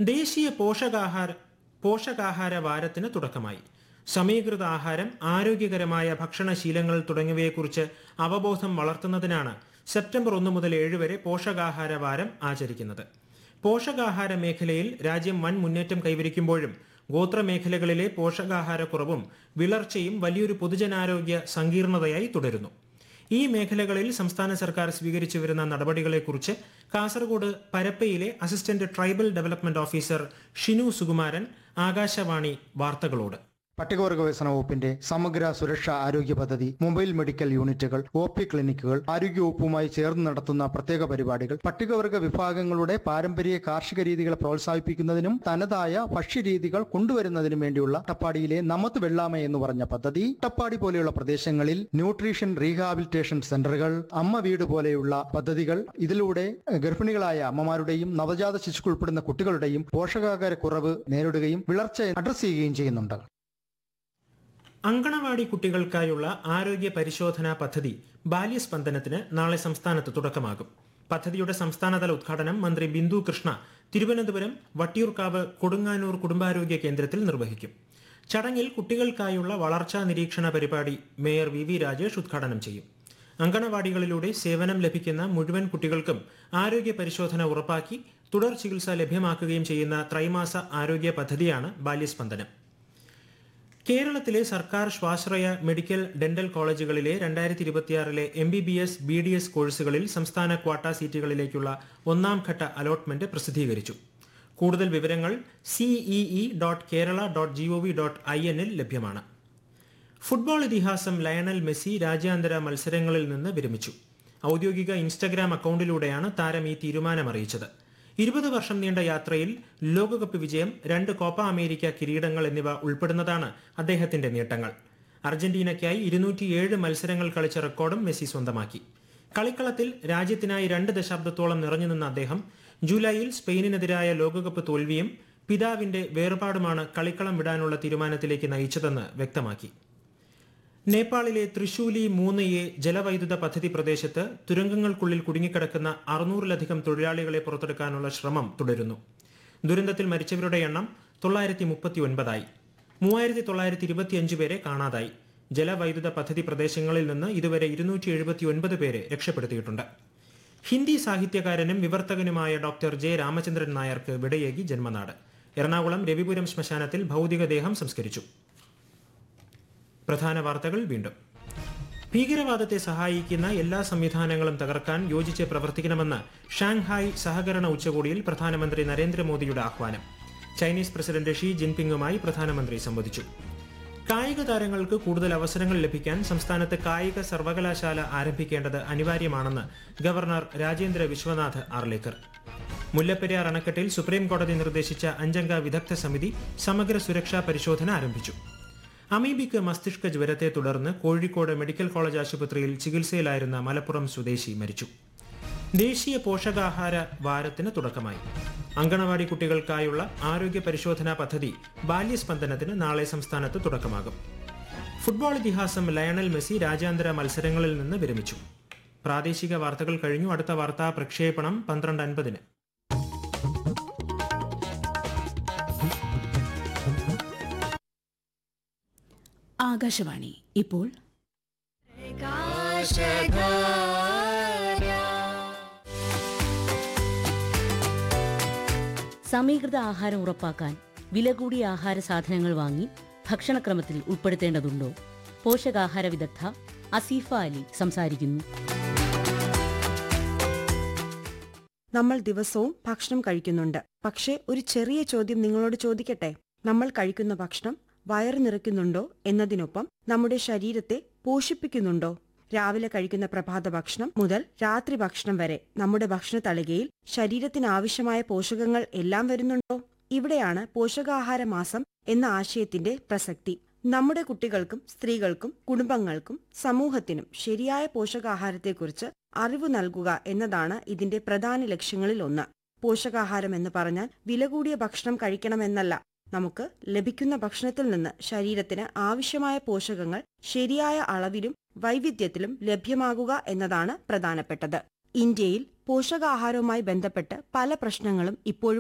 ദേശീയ പോഷകാഹാര പോഷകാഹാര വാരത്തിന് തുടക്കമായി സമീകൃത ആഹാരം ആരോഗ്യകരമായ ഭക്ഷണശീലങ്ങൾ തുടങ്ങിയവയെക്കുറിച്ച് അവബോധം വളർത്തുന്നതിനാണ് സെപ്റ്റംബർ ഒന്ന് മുതൽ ഏഴ് വരെ പോഷകാഹാര വാരം ആചരിക്കുന്നത് പോഷകാഹാര മേഖലയിൽ രാജ്യം വൻ മുന്നേറ്റം കൈവരിക്കുമ്പോഴും ഗോത്രമേഖലകളിലെ പോഷകാഹാരക്കുറവും വിളർച്ചയും വലിയൊരു പൊതുജനാരോഗ്യ സങ്കീർണതയായി തുടരുന്നു ഈ മേഖലകളിൽ സംസ്ഥാന സർക്കാർ സ്വീകരിച്ചു വരുന്ന നടപടികളെക്കുറിച്ച് കാസർഗോഡ് പരപ്പയിലെ assistant tribal development officer Shinu Sukumaran Akashvani വാർത്തകളോട് പട്ടികവർഗ വികസന വകുപ്പിന്റെ സമഗ്ര സുരക്ഷാ ആരോഗ്യ പദ്ധതി മൊബൈൽ മെഡിക്കൽ യൂണിറ്റുകൾ ഒ പി ക്ലിനിക്കുകൾ ആരോഗ്യവകുപ്പുമായി ചേർന്ന് നടത്തുന്ന പ്രത്യേക പരിപാടികൾ പട്ടികവർഗ വിഭാഗങ്ങളുടെ പാരമ്പര്യ കാർഷിക രീതികളെ പ്രോത്സാഹിപ്പിക്കുന്നതിനും തനതായ ഭക്ഷ്യരീതികൾ കൊണ്ടുവരുന്നതിനും വേണ്ടിയുള്ള അട്ടപ്പാടിയിലെ നമത് വെള്ളാമ എന്ന് പറഞ്ഞ പദ്ധതി അട്ടപ്പാടി പോലെയുള്ള പ്രദേശങ്ങളിൽ ന്യൂട്രീഷൻ റീഹാബിലിറ്റേഷൻ സെന്ററുകൾ അമ്മ വീട് പോലെയുള്ള പദ്ധതികൾ ഇതിലൂടെ ഗർഭിണികളായ അമ്മമാരുടെയും നവജാത ശിശുക്കൾ ഉൾപ്പെടുന്ന കുട്ടികളുടെയും പോഷകാഹാര കുറവ് നേരിടുകയും വിളർച്ച അഡ്രസ് ചെയ്യുകയും ചെയ്യുന്നുണ്ട് അങ്കണവാടി കുട്ടികൾക്കായുള്ള ആരോഗ്യ പരിശോധനാ പദ്ധതി ബാല്യസ്പന്ദനത്തിന് നാളെ സംസ്ഥാനത്ത് തുടക്കമാകും പദ്ധതിയുടെ സംസ്ഥാനതല ഉദ്ഘാടനം മന്ത്രി ബിന്ദു കൃഷ്ണ തിരുവനന്തപുരം വട്ടിയൂർക്കാവ് കൊടുങ്ങാനൂർ കുടുംബാരോഗ്യ കേന്ദ്രത്തിൽ നിർവഹിക്കും ചടങ്ങിൽ കുട്ടികൾക്കായുള്ള വളർച്ചാ നിരീക്ഷണ പരിപാടി മേയർ വി വി രാജേഷ് ഉദ്ഘാടനം ചെയ്യും അങ്കണവാടികളിലൂടെ സേവനം ലഭിക്കുന്ന മുഴുവൻ കുട്ടികൾക്കും ആരോഗ്യ പരിശോധന ഉറപ്പാക്കി തുടർ ചികിത്സ ലഭ്യമാക്കുകയും ചെയ്യുന്ന ത്രൈമാസ ആരോഗ്യ പദ്ധതിയാണ് ബാല്യസ്പന്ദനം കേരളത്തിലെ സർക്കാർ സ്വാശ്രയ മെഡിക്കൽ ഡെന്റൽ കോളേജുകളിലെ രണ്ടായിരത്തി ഇരുപത്തിയാറിലെ M B B S B D S കോഴ്സുകളിൽ സംസ്ഥാന ക്വാട്ട സീറ്റുകളിലേക്കുള്ള ഒന്നാം ഘട്ട അലോട്ട്മെന്റ് പ്രസിദ്ധീകരിച്ചു കൂടുതൽ വിവരങ്ങൾ CEE dot Kerala dot G O V dot I എന്നിൽ ലഭ്യമാണ് ഫുട്ബോൾ ഇതിഹാസം ലയണൽ മെസ്സി രാജ്യാന്തര മത്സരങ്ങളിൽ നിന്ന് വിരമിച്ചു ഔദ്യോഗിക ഇൻസ്റ്റഗ്രാം അക്കൗണ്ടിലൂടെയാണ് താരം ഈ തീരുമാനം അറിയിച്ചത് ഇരുപത് വർഷം നീണ്ട യാത്രയിൽ ലോകകപ്പ് വിജയം രണ്ട് കോപ്പ അമേരിക്ക കിരീടങ്ങൾ എന്നിവ ഉൾപ്പെടുന്നതാണ് അദ്ദേഹത്തിന്റെ നേട്ടങ്ങൾ അർജന്റീനയ്ക്കായി ഇരുന്നൂറ്റിയേഴ് മത്സരങ്ങൾ കളിച്ച റെക്കോർഡും മെസ്സി സ്വന്തമാക്കി കളിക്കളത്തിൽ രാജ്യത്തിനായി രണ്ട് ദശാബ്ദത്തോളം നിറഞ്ഞുനിന്ന അദ്ദേഹം ജൂലൈയിൽ സ്പെയിനിനെതിരായ ലോകകപ്പ് തോൽവിയും പിതാവിന്റെ വേർപാടുമാണ് കളിക്കളം വിടാനുള്ള തീരുമാനത്തിലേക്ക് നയിച്ചതെന്ന് വ്യക്തമാക്കി നേപ്പാളിലെ തൃശൂലി മൂന്ന് എ ജലവൈദ്യുത പദ്ധതി പ്രദേശത്ത് തുരങ്കങ്ങൾക്കുള്ളിൽ കുടുങ്ങിക്കിടക്കുന്ന അറുന്നൂറിലധികം തൊഴിലാളികളെ പുറത്തെടുക്കാനുള്ള ശ്രമം തുടരുന്നു ദുരന്തത്തിൽ മരിച്ചവരുടെ എണ്ണം തൊള്ളായിരത്തി മുപ്പത്തി ഒൻപതായി മൂവായിരത്തി തൊള്ളായിരത്തി ഇരുപത്തിയഞ്ച് പേരെ കാണാതായി ജലവൈദ്യുത പദ്ധതി പ്രദേശങ്ങളിൽ നിന്ന് ഇതുവരെ ഇരുന്നൂറ്റി എഴുപത്തി ഒൻപത് പേരെ രക്ഷപ്പെടുത്തിയിട്ടുണ്ട് ഹിന്ദി സാഹിത്യകാരനും വിവർത്തകനുമായ ഡോക്ടർ ജെ രാമചന്ദ്രൻ നായർക്ക് വിടയേകി ജന്മനാട് എറണാകുളം രവിപുരം ശ്മശാനത്തിൽ ഭൗതികദേഹം സംസ്കരിച്ചു പ്രധാന വാർത്തകൾ വീണ്ടും ഭീകരവാദത്തെ സഹായിക്കുന്ന എല്ലാ സംവിധാനങ്ങളും തകർക്കാൻ യോജിച്ച് പ്രവർത്തിക്കണമെന്ന് ഷാങ്ഹായ് സഹകരണ ഉച്ചകോടിയിൽ പ്രധാനമന്ത്രി നരേന്ദ്രമോദിയുടെ ആഹ്വാനം ചൈനീസ് പ്രസിഡന്റ് ഷീ ജിൻപിങ്ങുമായി പ്രധാനമന്ത്രി സംവദിച്ചു കായിക താരങ്ങൾക്ക് കൂടുതൽ അവസരങ്ങൾ ലഭിക്കാൻ സംസ്ഥാനത്ത് കായിക സർവകലാശാല ആരംഭിക്കേണ്ടത് അനിവാര്യമാണെന്ന് ഗവർണർ രാജേന്ദ്ര വിശ്വനാഥ് ആർലേക്കർ മുല്ലപ്പെരിയാർ അണക്കെട്ടിൽ സുപ്രീം കോടതി നിർദ്ദേശിച്ച അഞ്ചംഗ വിദഗ്ധ സമിതി സമഗ്ര സുരക്ഷാ പരിശോധന ആരംഭിച്ചു അമീബിക്ക് മസ്തിഷ്ക ജ്വരത്തെ തുടർന്ന് കോഴിക്കോട് മെഡിക്കൽ കോളേജ് ആശുപത്രിയിൽ ചികിത്സയിലായിരുന്ന മലപ്പുറം സ്വദേശി മരിച്ചു ദേശീയ പോഷകാഹാര വാരത്തിന് തുടക്കമായി അങ്കണവാടി കുട്ടികൾക്കായുള്ള ആരോഗ്യ പരിശോധനാ പദ്ധതി ബാല്യസ്പന്ദനത്തിന് നാളെ സംസ്ഥാനത്ത് തുടക്കമാകും ഫുട്ബോൾ ഇതിഹാസം ലയണൽ മെസ്സി രാജ്യാന്തര മത്സരങ്ങളിൽ നിന്ന് വിരമിച്ചു പ്രാദേശിക വാർത്തകൾ കഴിഞ്ഞു അടുത്ത വാർത്താ പ്രക്ഷേപണം പന്ത്രണ്ട് അൻപതിന് ആകാശവാണി ഇപ്പോൾ സമീകൃത ആഹാരം ഉറപ്പാക്കാൻ വില കൂടിയ ആഹാര സാധനങ്ങൾ വാങ്ങി ഭക്ഷണക്രമത്തിൽ ഉൾപ്പെടുത്തേണ്ടതുണ്ടോ പോഷകാഹാര വിദഗ്ധ അസീഫ അലി സംസാരിക്കുന്നു നമ്മൾ ദിവസവും ഭക്ഷണം കഴിക്കുന്നുണ്ട് പക്ഷേ ഒരു ചെറിയ ചോദ്യം നിങ്ങളോട് ചോദിക്കട്ടെ നമ്മൾ കഴിക്കുന്ന ഭക്ഷണം വയറ് നിറയ്ക്കുന്നുണ്ടോ എന്നതിനൊപ്പം നമ്മുടെ ശരീരത്തെ പോഷിപ്പിക്കുന്നുണ്ടോ രാവിലെ കഴിക്കുന്ന പ്രഭാത ഭക്ഷണം മുതൽ രാത്രി ഭക്ഷണം വരെ നമ്മുടെ ഭക്ഷണ തളികയിൽ ശരീരത്തിന് ആവശ്യമായ പോഷകങ്ങൾ എല്ലാം വരുന്നുണ്ടോ ഇവിടെയാണ് പോഷകാഹാര മാസം എന്ന ആശയത്തിന്റെ പ്രസക്തി നമ്മുടെ കുട്ടികൾക്കും സ്ത്രീകൾക്കും കുടുംബങ്ങൾക്കും സമൂഹത്തിനും ശരിയായ പോഷകാഹാരത്തെക്കുറിച്ച് അറിവ് നൽകുക എന്നതാണ് ഇതിന്റെ പ്രധാന ലക്ഷ്യങ്ങളിൽ ഒന്ന് പോഷകാഹാരം എന്ന് പറഞ്ഞാൽ വില കൂടിയ ഭക്ഷണം കഴിക്കണമെന്നല്ല നമുക്ക് ലഭിക്കുന്ന ഭക്ഷണത്തിൽ നിന്ന് ശരീരത്തിന് ആവശ്യമായ പോഷകങ്ങൾ ശരിയായ അളവിലും വൈവിധ്യത്തിലും ലഭ്യമാകുക എന്നതാണ് പ്രധാനപ്പെട്ടത് ഇന്ത്യയിൽ പോഷകാഹാരവുമായി ബന്ധപ്പെട്ട് പല പ്രശ്നങ്ങളും ഇപ്പോഴും